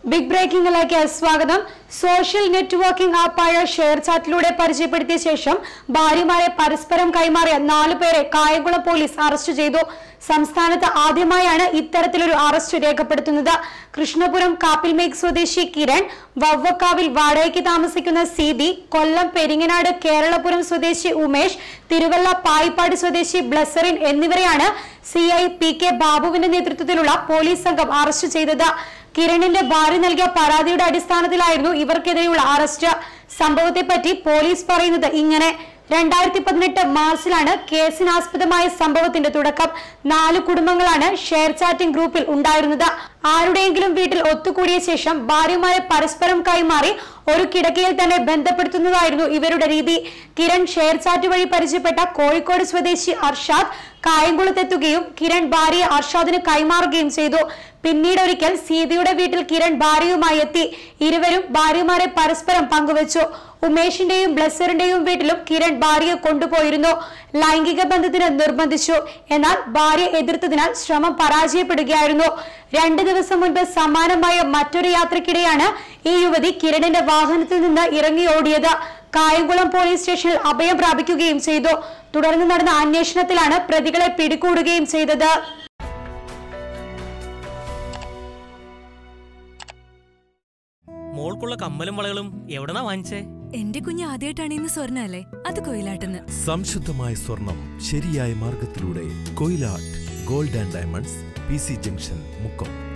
big ബ്രേക്കിംഗിലേക്ക് സ്വാഗതം social networking ആപ്പായ ഷെയർ ചാറ്റിലൂടെ പരിചയപ്പെടുത്തിയ ശേഷം ഭാര്യമാരെ പരസ്പരം കൈമാറിയ നാലു പേരെ കായംകുളം പോലീസ് അറസ്റ്റ് ചെയ്തു സംസ്ഥാനത്ത് ആദ്യമായാണ് ഇത്തരത്തിലൊരു അറസ്റ്റ് രേഖപ്പെടുത്തുന്നത് കൃഷ്ണപുരം കാപ്പിൽമേക്ക് സ്വദേശി കിരൺ വവ്വക്കാവിൽ വാടകയ്ക്ക് താമസിക്കുന്ന സീതി കൊല്ലം പെരിങ്ങനാട് കേരളപുരം സ്വദേശി ഉമേഷ് തിരുവല്ല പായിപ്പാട് സ്വദേശി ബ്ലസറിൻ എന്നിവരെയാണ് സി ഐ പി കെ ബാബുവിന്റെ നേതൃത്വത്തിലുള്ള പോലീസ് സംഘം അറസ്റ്റ് ചെയ്തത് കിരണിന്റെ ഭാര്യ നൽകിയ പരാതിയുടെ അടിസ്ഥാനത്തിലായിരുന്നു ഇവർക്കെതിരെയുള്ള അറസ്റ്റ് സംഭവത്തെപ്പറ്റി പോലീസ് പറയുന്നത് ഇങ്ങനെ രണ്ടായിരത്തി പതിനെട്ട് മാർച്ചിലാണ് കേസിനാസ്പദമായ സംഭവത്തിന്റെ തുടക്കം നാല് കുടുംബങ്ങളാണ് ഷെയർ ചാറ്റിംഗ് ഗ്രൂപ്പിൽ ഉണ്ടായിരുന്നത് ആരുടെയെങ്കിലും വീട്ടിൽ ഒത്തുകൂടിയ ശേഷം ഭാര്യമാരെ പരസ്പരം കൈമാറി ഒരു കിടക്കയിൽ തന്നെ ബന്ധപ്പെടുത്തുന്നതായിരുന്നു ഇവരുടെ രീതി കിരൺ ഷെയർ ചാറ്റ് വഴി പരിചയപ്പെട്ട കോഴിക്കോട് സ്വദേശി അർഷാദ് കായംകുളത്തെത്തുകയും കിരൺ ഭാര്യയെ അർഷാദിന് കൈമാറുകയും ചെയ്തു പിന്നീട് ഒരിക്കൽ സീതയുടെ വീട്ടിൽ കിരൺ ഭാര്യയുമായി എത്തി ഇരുവരും ഭാര്യമാരെ പരസ്പരം പങ്കുവച്ചു ഉമേഷിന്റെയും ബ്ലസറിന്റെയും വീട്ടിലും കിരൺ ഭാര്യയെ കൊണ്ടുപോയിരുന്നു ലൈംഗിക ബന്ധത്തിന് നിർബന്ധിച്ചു എന്നാൽ ഭാര്യ എതിർത്തതിനാൽ ശ്രമം പരാജയപ്പെടുകയായിരുന്നു രണ്ടു ദിവസം മുൻപ് സമാനമായ മറ്റൊരു യാത്രക്കിടെയാണ് ഈ യുവതി കിരണിന്റെ വാഹനത്തിൽ നിന്ന് ഇറങ്ങി ഓടിയത് കായംകുളം പോലീസ് സ്റ്റേഷനിൽ അഭയം പ്രാപിക്കുകയും ചെയ്തു തുടർന്ന് നടന്ന അന്വേഷണത്തിലാണ് പ്രതികളെ പിടികൂടുകയും ചെയ്തത് മോൾക്കുള്ള കമ്മലും വളകളും എവിടെന്നാ വാങ്ങിച്ചേ എന്റെ കുഞ്ഞ് ആദ്യമായിട്ടാണ് ഇന്ന് സ്വർണ്ണ അല്ലേ അത് കൊയിലാട്ടെന്ന് സംശുദ്ധമായ സ്വർണം ശരിയായ മാർഗത്തിലൂടെ Koyilatt gold and diamonds P C junction Mukkam